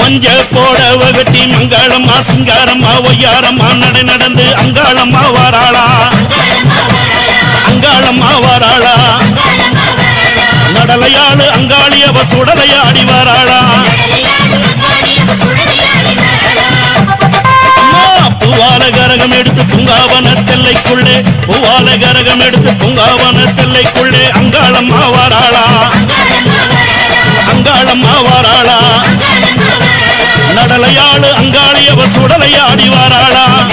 மஞ்ச போடவ கட்டி மங்களம்மா சிங்காரம்மா ஒய்யாரம்மா நடை நடந்து அங்காளம்மா வாராளா அங்காளம்மா வாராளா நடலையாளு அங்காளி அவ சுடலையாடி வாராளா அம்மா, பூவால கரகம் எடுத்து பூங்காவன தெல்லைக்குள்ளே பூவால கரகம் எடுத்து பூங்காவன தெல்லைக்குள்ளே அங்காளம்மா வாராளா அங்காளம்மா வாராளா நடலையாளு அங்காளி அவ சுடலையாடி வாராளா